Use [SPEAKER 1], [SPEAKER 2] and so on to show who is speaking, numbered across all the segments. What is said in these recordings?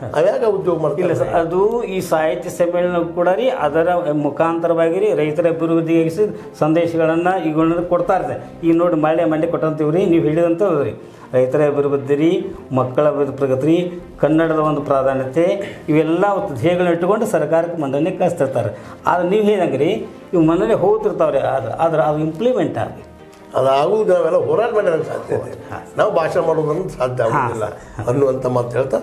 [SPEAKER 1] ಅವ್ಯಾಗ ಉದ್ಯೋಗ
[SPEAKER 2] ಇಲ್ಲ
[SPEAKER 1] ಮಾಡ್ತಾರೆ
[SPEAKER 2] ಸರ್ ಅದು ಈ ಸಾಹಿತ್ಯ ಸಮ್ಮೇಳನ ಕೂಡ ರೀ ಅದರ ಮುಖಾಂತರವಾಗಿ ರೀ ರೈತರ ಅಭಿವೃದ್ಧಿಗೆ ಸಂದೇಶಗಳನ್ನು ಈಗಳನ್ನ ಕೊಡ್ತಾ ಇರ್ತಾರೆ ಈಗ ನೋಡಿ ಮಳೆ ಮಂಡೆ ಕೊಟ್ಟಂತೀವಿ ರೀ ನೀವು ಹೇಳಿದಂಥ ರೀ ರೈತರ ಅಭಿವೃದ್ಧಿ ರೀ ಮಕ್ಕಳ ಅಭಿವೃದ್ಧಿ ಪ್ರಗತಿ ರೀ ಕನ್ನಡದ ಒಂದು ಪ್ರಾಧಾನ್ಯತೆ ಇವೆಲ್ಲ ಧ್ಯೇಯಗಳನ್ನ ಇಟ್ಟುಕೊಂಡು ಸರ್ಕಾರಕ್ಕೆ ಮನ್ನಣೆ ಕಳಿಸ್ತಿರ್ತಾರೆ ಆದ್ರೆ ನೀವು ಹೇಳಿದಂಗೆ ರೀ ಇವು ಮನ್ನಣೆ ಹೋಗ್ತಿರ್ತಾವ್ರಿ ಆದ್ರೆ ಆದ್ರೆ ಅದು ಇಂಪ್ಲಿಮೆಂಟ್ ಆಗಲಿ
[SPEAKER 1] ಅದಾಗುವುದು ನಾವೆಲ್ಲ ಹೋರಾಟ ಮಾಡೋದಕ್ಕೆ ಸಾಧ್ಯ ಇದೆ ನಾವು ಭಾಷಣ ಮಾಡೋದನ್ನು ಸಾಧ್ಯ ಆಗೋದಿಲ್ಲ ಅನ್ನುವಂಥ ಮಾತು ಹೇಳ್ತಾ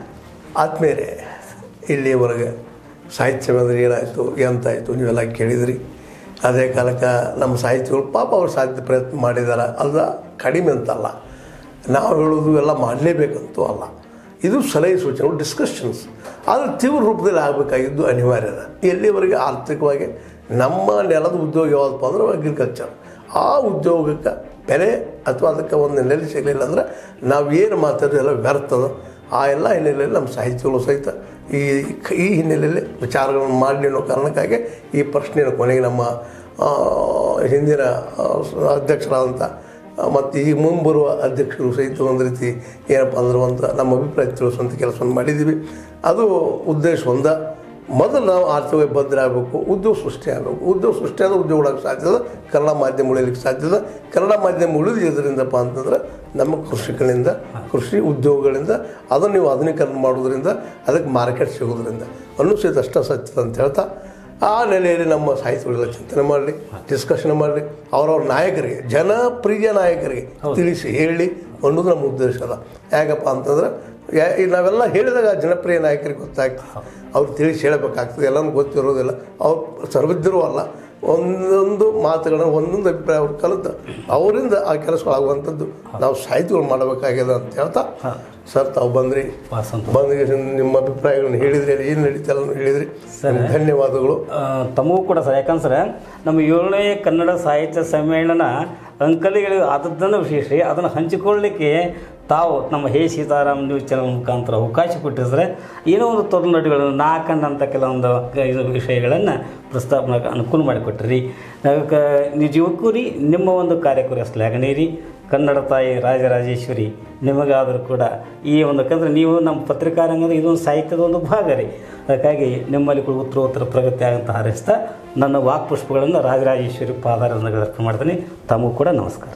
[SPEAKER 1] ಆತ್ಮೀಯರೇ ಇಲ್ಲಿವರೆಗೆ ಸಾಹಿತ್ಯ ಬಂದ್ರೆ ಏನಾಯಿತು ಎಂತಾಯಿತು ನೀವೆಲ್ಲ ಕೇಳಿದ್ರಿ ಅದೇ ಕಾಲಕ್ಕೆ ನಮ್ಮ ಸಾಹಿತ್ಯಗಳು ಪಾಪ ಅವ್ರು ಸಾಹಿತ್ಯ ಪ್ರಯತ್ನ ಮಾಡಿದ್ದಾರೆ ಅಲ್ಲ ಕಡಿಮೆ ಅಂತಲ್ಲ ನಾವು ಹೇಳೋದು ಎಲ್ಲ ಮಾಡಲೇಬೇಕಂತೂ ಅಲ್ಲ ಇದು ಸಲಹೆ ಸೂಚನೆಗಳು ಡಿಸ್ಕಷನ್ಸ್ ಆದರೆ ತೀವ್ರ ರೂಪದಲ್ಲಿ ಆಗಬೇಕಾಗಿದ್ದು ಅನಿವಾರ್ಯ ಅದ ಎಲ್ಲಿವರೆಗೆ ಆರ್ಥಿಕವಾಗಿ ನಮ್ಮ ನೆಲದ ಉದ್ಯೋಗ ಯಾವುದಪ್ಪ ಅಂದ್ರೆ ಅಗ್ರಿಕಲ್ಚರ್ ಆ ಉದ್ಯೋಗಕ್ಕೆ ಬೆಲೆ ಅಥವಾ ಅದಕ್ಕೆ ಒಂದು ನೆಲೆ ಸಿಗಲಿಲ್ಲ ಅಂದ್ರೆ ನಾವು ಏನು ಮಾತಾಡೋದು ಎಲ್ಲ ವ್ಯರ್ಥದ ಆ ಎಲ್ಲ ಹಿನ್ನೆಲೆಯಲ್ಲಿ ನಮ್ಮ ಸಾಹಿತ್ಯಗಳು ಸಹಿತ ಈ ಈ ಹಿನ್ನೆಲೆಯಲ್ಲಿ ವಿಚಾರಗಳನ್ನು ಮಾಡಲಿ ಅನ್ನೋ ಕಾರಣಕ್ಕಾಗಿ ಈ ಪ್ರಶ್ನೆಯನ್ನು ಕೊನೆಗೆ ನಮ್ಮ ಆ, ಹಿಂದಿನ ಆ, ಅಧ್ಯಕ್ಷರಾದಂಥ ಮತ್ತು ಈ ಮುಂಬರುವ ಅಧ್ಯಕ್ಷರು ಸಹಿತ ಒಂದು ರೀತಿ ಏನಪ್ಪ ಅಂದ್ರೆ ಒಂದು ನಮ್ಮ ಅಭಿಪ್ರಾಯ ತಿಳಿಸುವಂಥ ಕೆಲಸವನ್ನು ಮಾಡಿದ್ದೀವಿ ಅದು ಉದ್ದೇಶ ಒಂದ ಮೊದಲು ನಾವು ಆರ್ಥಿಕವಾಗಿ ಭದ್ರ ಆಗಬೇಕು ಉದ್ಯೋಗ ಸೃಷ್ಟಿ ಆಗಬೇಕು ಉದ್ಯೋಗ ಸೃಷ್ಟಿ ಆದ ಉದ್ಯೋಗಗಳಾಗ ಸಾಧ್ಯದ ಕನ್ನಡ ಮಾಧ್ಯಮ ಉಳಿಲಿಕ್ಕೆ ಸಾಧ್ಯದ ಕನ್ನಡ ಮಾಧ್ಯಮ ಉಳಿದು ಎದರಿಂದಪ್ಪ ಅಂತಂದ್ರೆ ನಮ್ಮ ಕೃಷಿಕರಿಂದ ಕೃಷಿ ಉದ್ಯೋಗಗಳಿಂದ ಅದನ್ನು ನೀವು ಆಧುನೀಕರಣ ಮಾಡೋದ್ರಿಂದ ಅದಕ್ಕೆ ಮಾರ್ಕೆಟ್ ಸಿಗೋದ್ರಿಂದ ಅನ್ನೂ ಸಹಿತ ಅಷ್ಟ ಸತ್ಯದ ಅಂತ ಹೇಳ್ತಾ ಆ ನೆಲೆಯಲ್ಲಿ ನಮ್ಮ ಸಾಹಿತ್ಯಗಳೆಲ್ಲ ಚಿಂತನೆ ಮಾಡಲಿ ಡಿಸ್ಕಷನ್ ಮಾಡಲಿ ಅವರವ್ರ ನಾಯಕರಿಗೆ ಜನಪ್ರಿಯ ನಾಯಕರಿಗೆ ತಿಳಿಸಿ ಹೇಳಿ ಅನ್ನೋದು ನಮ್ಮ ಉದ್ದೇಶ ಅದ ಯಾಕಪ್ಪ ಅಂತಂದ್ರೆ ಯಾ ಈ ನಾವೆಲ್ಲ ಹೇಳಿದಾಗ ಜನಪ್ರಿಯ ನಾಯಕರಿಗೆ ಗೊತ್ತಾಗ್ತದೆ ಅವ್ರು ತಿಳಿಸಿ ಹೇಳಬೇಕಾಗ್ತದೆ ಎಲ್ಲನೂ ಗೊತ್ತಿರೋದಿಲ್ಲ ಅವ್ರು ಸರ್ವಜ್ಞರು ಅಲ್ಲ ಒಂದೊಂದು ಮಾತುಗಳನ್ನು ಒಂದೊಂದು ಅಭಿಪ್ರಾಯ ಅವ್ರು ಕಲಿತು ಅವರಿಂದ ಆ ಕೆಲಸಗಳಾಗುವಂಥದ್ದು ನಾವು ಸಾಹಿತ್ಯಗಳು ಮಾಡಬೇಕಾಗ್ಯದ ಅಂತ ಹೇಳ್ತಾ ಸರ್ ತಾವು ಬಂದ್ರಿ
[SPEAKER 2] ಭಾಳ ಸಂತೋಷ
[SPEAKER 1] ಬಂದು ನಿಮ್ಮ ಅಭಿಪ್ರಾಯಗಳನ್ನು ಹೇಳಿದ್ರಿ ಅಲ್ಲಿ ಏನು ನಡೀತಲ್ಲ ಹೇಳಿದ್ರಿ ನಿಮ್ಗೆ ಧನ್ಯವಾದಗಳು
[SPEAKER 2] ಆ, ತಮಗೂ ಕೂಡ ಸರ್ ಯಾಕಂದ್ರೆ ನಮ್ಮ ಏಳನೇ ಕನ್ನಡ ಸಾಹಿತ್ಯ ಸಮ್ಮೇಳನ ಅಂಕಲಿಗಳಿಗೆ ಆದದ್ದನ್ನು ವಿಶೇಷ ರೀ ಅದನ್ನು ಹಂಚಿಕೊಳ್ಳಲಿಕ್ಕೆ ತಾವು ನಮ್ಮ ಹೇ ಸೀತಾರಾಮ್ ನ್ಯೂಸ್ ಚಾನಲ್ ಮುಖಾಂತರ ಅವಕಾಶ ಕೊಟ್ಟಿದ್ರೆ ಏನೋ ಒಂದು ತೊಡನಾಡುಗಳನ್ನು ನಾ ಕಂಡಂಥ ಕೆಲವೊಂದು ಕ- ಇದು ವಿಷಯಗಳನ್ನು ಪ್ರಸ್ತಾಪನೆ ಅನುಕೂಲ ಮಾಡಿಕೊಟ್ರಿ ಅದಕ್ಕೆ ನಿಜಕ್ಕೂ ರೀ ನಿಮ್ಮ ಒಂದು ಕಾರ್ಯಕುರಿ ಶ್ಲಾಘನೆ ರೀ ಕನ್ನಡ ತಾಯಿ ರಾಜರಾಜೇಶ್ವರಿ ನಿಮಗಾದರೂ ಕೂಡ ಈ ಒಂದು ಯಾಕಂದ್ರೆ ನೀವು ನಮ್ಮ ಪತ್ರಿಕಾ ರಂಗದ ಇದೊಂದು ಸಾಹಿತ್ಯದ ಒಂದು ಭಾಗ ರೀ ಅದಕ್ಕಾಗಿ ನಿಮ್ಮಲ್ಲಿ ಕೂಡ ಉತ್ತರೋತ್ತರ ಪ್ರಗತಿ ಆಗಂತ ಹಾರೈಸ್ತಾ ನನ್ನ ವಾಕ್ಪುಷ್ಪಗಳನ್ನು ರಾಜರಾಜೇಶ್ವರಿ ಪಾದಾರದಲ್ಲಿ ಅರ್ಪಣೆ ಮಾಡ್ತೀನಿ ತಮಗೂ ಕೂಡ ನಮಸ್ಕಾರ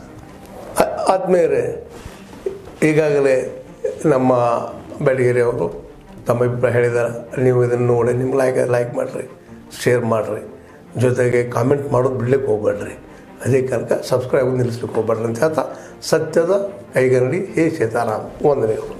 [SPEAKER 1] ಆ- ಆದ್ಮೇಲೆ ಈಗಾಗಲೇ ನಮ್ಮ ಬೆಳಗೆರೆ ಅವರು ತಮ್ಮ ಅಭಿಪ್ರಾಯ ಹೇಳಿದ್ದಾರೆ ನೀವು ಇದನ್ನು ನೋಡಿ ನಿಮ್ಗೆ ಲೈಕ್ ಲೈಕ್ ಮಾಡಿರಿ ಶೇರ್ ಮಾಡಿರಿ ಜೊತೆಗೆ ಕಾಮೆಂಟ್ ಮಾಡೋದು ಬಿಡ್ಲಿಕ್ಕೆ ಹೋಗ್ಬೇಡ್ರಿ ಅದೇ ಕಾರಣಕ್ಕೆ ಸಬ್ಸ್ಕ್ರೈಬ್ ನಿಲ್ಲಿಸ್ಲಿಕ್ಕೆ ಹೋಗ್ಬೇಡ್ರಿ ಅಂತ ಹೇಳ್ತಾ ಸತ್ಯದ ಕೈಗನ್ನಡಿ ಹೇ ಸೀತಾರಾಮ್ ವಂದನೆಗಳು